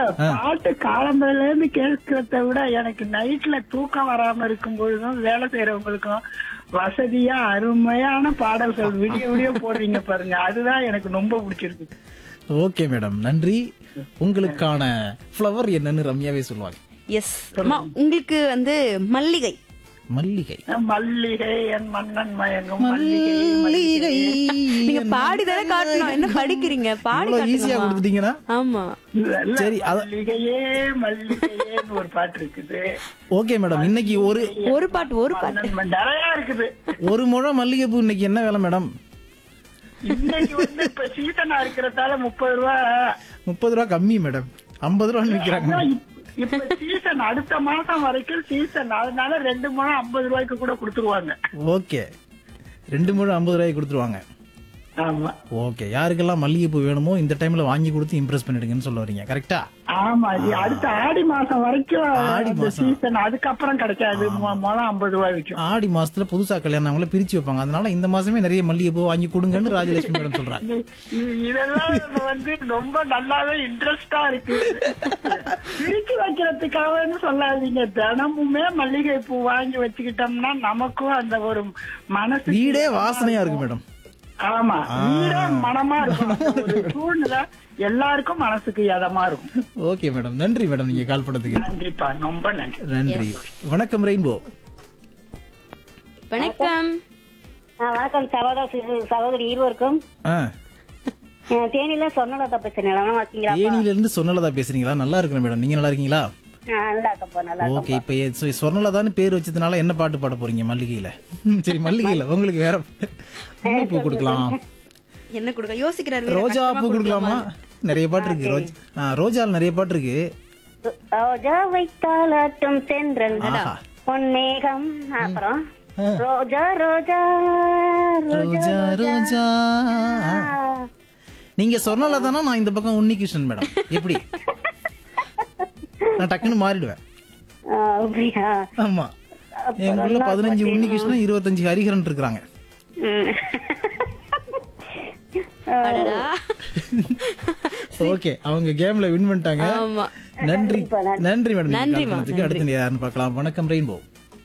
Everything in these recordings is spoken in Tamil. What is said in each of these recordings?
பாட்டு காலம்பரையில இருந்து கேட்கறத விட எனக்கு நைட்ல தூக்கம் வராம இருக்கும் பொழுதும் வேலை செய்யறவங்களுக்கும் வசதியா அருமையான பாடல்கள் விடிய விடிய போடுறீங்க பாருங்க அதுதான் எனக்கு ரொம்ப பிடிச்சிருக்கு ஓகே மேடம் நன்றி உங்களுக்கான ஃப்ளவர் என்னன்னு ரம்யாவே சொல்லுவாங்க எஸ் அம்மா உங்களுக்கு வந்து மல்லிகை மல்லிகை மல்லிகை என் மன்னன் மயங்கும் மல்லிகை மல்லிகை நீங்க பாடி தானே காட்டணும் என்ன படிக்கிறீங்க பாடி இவ்வளவு ஈஸியா காட்டுங்கம்மா. கொடுத்துட்டீங்கன்னா ஆமா இல்ல, சரி, அத- மல்லிகையே மல்லிகையேன்னு ஒரு பாட்டு இருக்குது ஓகே மேடம் இன்னைக்கு ஒரு ஒரு பாட்டு ஒரு பாட்டு மன்னன் ம- நிறைய இருக்குது ஒரு முழம் மல்லிகைப்பூ இன்னைக்கு என்ன வேலை மேடம் இன்னைக்கு வந்து இப்ப சீசனா இருக்கிறதால முப்பது ரூபா முப்பது ரூபா கம்மி மேடம் ஐம்பது ரூபான்னு விற்கிறாங்க அதான் இப்- இப்ப சீசன் அடுத்த மாசம் வரைக்கும் சீசன் அதனால ரெண்டு முழம் ஐம்பது ரூபாய்க்கு கூட கொடுத்துருவாங்க ஓகே ரெண்டு முழம் ஐம்பது ரூபாய்க்கு கொடுத்துருவாங்க ஆமா ஓகே யாருக்கெல்லாம் மல்லிகைப்பூ வேணுமோ இந்த டைம்ல வாங்கி கொடுத்து இம்ப்ரெஸ் பண்ணிடுங்கன்னு சொல்ல வரீங்க கரெக்டா ஆமா இது அடுத்த ஆடி மாசம் வரைக்கும் ஆடி அந்த மாசம். சீசன் அதுக்கப்புறம் கிடைக்காது மு- முழம் ஐம்பது ரூபாய் விற்கும் ஆடி மாசத்துல புதுசா கல்யாணம் அவங்கள பிரிச்சு வைப்பாங்க அதனால இந்த மாசமே நிறைய மல்லிகைப்பூ வாங்கி கொடுங்கன்னு ராஜலட்சுமி மேடம் சொல்றாங்க இது- இது- இதெல்லாம் வந்து ரொம்ப நல்லாவே இன்ட்ரெஸ்டா இருக்கு பிரிச்சு வைக்கிறதுக்காகன்னு சொல்லாதீங்க தினமுமே மல்லிகை பூ வாங்கி வச்சுக்கிட்டோம்னா நமக்கும் அந்த ஒரு மனசு வீடே வாசனையா இருக்கு மேடம் ஆமா வீடே மனமா இருக்கும் அந்த ஒரு சூழ்நிலை எல்லாருக்கும் மனசுக்கு இதமா இருக்கும் ஓகே மேடம் நன்றி மேடம் நீங்க கால் பண்ணதுக்கு நன்றிப்பா ரொம்ப நன்றி நன்றி வணக்கம் ரெயின்போ வணக்கம் ஆ, வணக்கம் சகோதர சகோதரி இருவருக்கும் ஆ ஆ, தேனியில சொன்னலதா பேசுறேன் நல்லா இருக்கீங்களா தேனியில இருந்து சொன்னலதா பேசுறீங்களா நல்லா இருக்கிறேன் மேடம் நீங்க நல்லா இருக்கீங்களா ஆ, நல்லா இருக்கப்பா நல்லா ஓகே இப்ப எ- சொ- சொர்ணலதான்னு பேர் வச்சதுனால என்ன பாட்டு பாட போறீங்க மல்லிகையில ம், சரி மல்லிகையில உங்களுக்கு வேற என்ன பூ கொடுக்கலாம் என்ன கொடுக்க யோசிக்கிறாரு வீர, ரோஜா கஷ்டமா பூ கொடுக்கலாமா நிறைய பாட்டு இருக்கு ரோஜ் ஆ, ரோஜால நிறைய பாட்டு இருக்கு ரோஜா வைத்தாலாட்டும் சென்றல் ஆஹா. பொன்மேகம் அப்புறம் ரோஜா ரோஜா ரோஜா ரோஜா நீங்க சொர்ணலதானா நான் இந்த பக்கம் உன்னிகிருஷ்ணன் மேடம் எப்படி நான் டக்குன்னு மாறிடுவேன் ஆ, அப்படியா ஆமா எங்களுக்குள்ள பதினஞ்சு உன்னிகிருஷ்ணன் இருபத்தஞ்சு ஹரிஹரன் இருக்கிறாங்க ம். அடடா. ஓகே அவங்க கேம்ல வின் பண்ணிட்டாங்க ஆமா நன்றி நன்றி மேடம் நீங்க நன்றிம்மா, call பண்ணதுக்கு. அடுத்து யாருன்னு பார்க்கலாம் வணக்கம் ரெயின்போ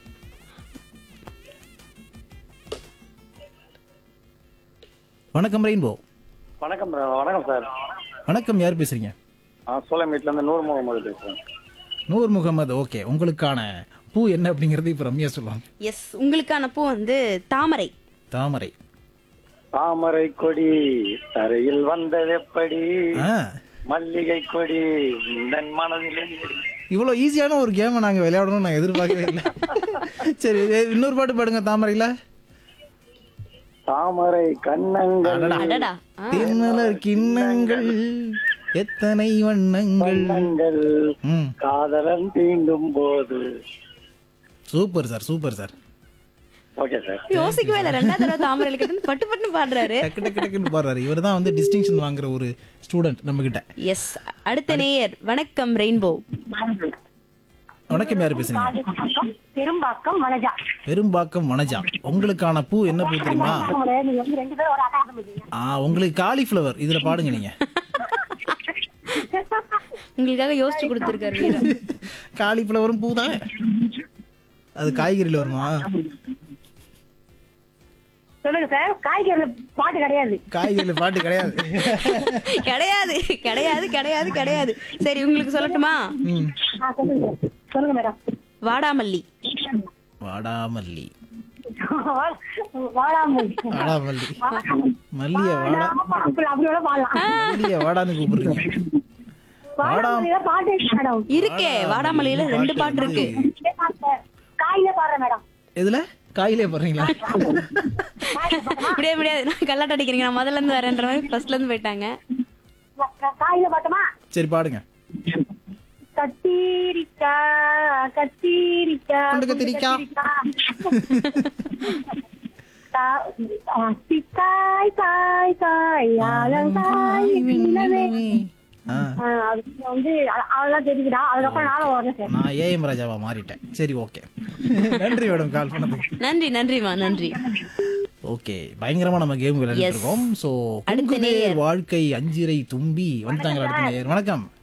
வணக்கம் ரெயின்போ வணக்கம் bro. வணக்கம் சார் வணக்கம் யார் பேசுறீங்க நான் சோழமேட்ல இருந்து நூறு முகமது பேசுறேன் நூர் முகமது ஓகே உங்களுக்கான பூ என்ன அப்படிங்கறது இப்ப ரம்யா சொல்லுவாங்க எஸ் உங்களுக்கான பூ வந்து தாமரை தாமரை தாமரை கொடி தரையில் வந்ததெப்படி ஆ மல்லிகை கொடி உந்தன் மனதிலே இவ்வளவு ஈஸியான ஒரு கேமை நாங்க விளையாடணும்னு நான் எதிர்பார்க்கவே இல்லை சரி இது இன்னொரு பாட்டு பாடுங்க தாமரையில தாமரை கண்ணங்கள் அடடா. அடடா ஆ, தென்மலர் கிண்ணங்கள் எத்தனை வண்ணங்கள் கண்ணங்கள் ம் காதலன் தீண்டும் போது super sir super sir okay sir யோசிக்கவே இல்ல ரெண்டாவது தடவை தாமரையில கேட்டு பட்டு பட்டுன்னு பாடுறாரு டக்கு டக்கு டக்குன்னு பாடுறாரு இவர் தான் வந்து டிஸ்டிங்ஷன் வாங்குற ஒரு ஸ்டூடெண்ட் நம்ம கிட்ட எஸ் அடுத்த நேயர் வணக்கம் ரெயின்போ வணக்கம் யாரு பேசுறீங்க பெரும்பாக்கம் மனஜா பெரும்பாக்கம் வனஜா உங்களுக்கான பூ என்ன பூ தெரியுமா நீங்க வந்து ரெண்டு பேரும் ஒரு அக்காட்டம் இருக்கீங்க ஆ உங்களுக்கு காலிஃப்ளவர் இதுல பாடுங்க நீங்க உங்களுக்காக யோசிச்சு கொடுத்திருக்காரு வீரா. காலிஃப்ளவரும் பூ தான் அது காய்கறியில வருமா சொல்லுங்க சார் காய்கறி பாட்டு கிடையாது காய்கறியில பாட்டு கிடையாது கிடையாது கிடையாது கிடையாது கிடையாது சரி உங்களுக்கு சொல்லட்டுமா ம். ஆ, சொல்லுங்க சொல்லுங்க மேடம் வாடாமல்லி வாடாமல்லி வாடாமல் வாடாமல்லி மல்லிய வாடா அப்படி அப்படி வேணா பாடலாம் மல்லிய வாடான்னு கூப்பிடுறீங்க வாடாமல்லியில பாட்டு இருக்கு மேடம் இருக்கே வாடாமல்லியில ரெண்டு பாட்டு இருக்கு காயில பாடுறேன் மேடம் எதுல காயிலே போடுறீங்களா முடியாது முடியாது நான் கல்லாட்ட அடிக்கிறீங்க நான் முதல்ல இருந்து வரேன்ற மாதிரி ஃபர்ஸ்ட்ல இருந்து போயிட்டாங்க காயில பாட்டுமா சரி பாடுங்க கத்தீரிக்கா கத்தீரிக்கா குண்டு கத்திரிக்கா. தா- ஆ, தாய் தாய் தாய் ஆலங்காய் நிலவே. ஆ, ஆ, அது வந்து அ- அதெல்லாம் தெரிஞ்சுடா அதுக்கப்புறம் நானும் வரேன் சார் நான் ஏஎம் ராஜாவா மாறிட்டேன் சரி ஓகே நன்றி மேடம் கால் பண்ணதுக்கு நன்றி நன்றிமா நன்றி ஓகே பயங்கரமா நம்ம கேம் விளையாடிட்டு Yes. இருக்கோம் சோ அடுத்த குங்குதே நேயர். வாழ்க்கை அஞ்சிரை தும்பி வந்துட்டாங்க அடுத்த நேயர் வணக்கம்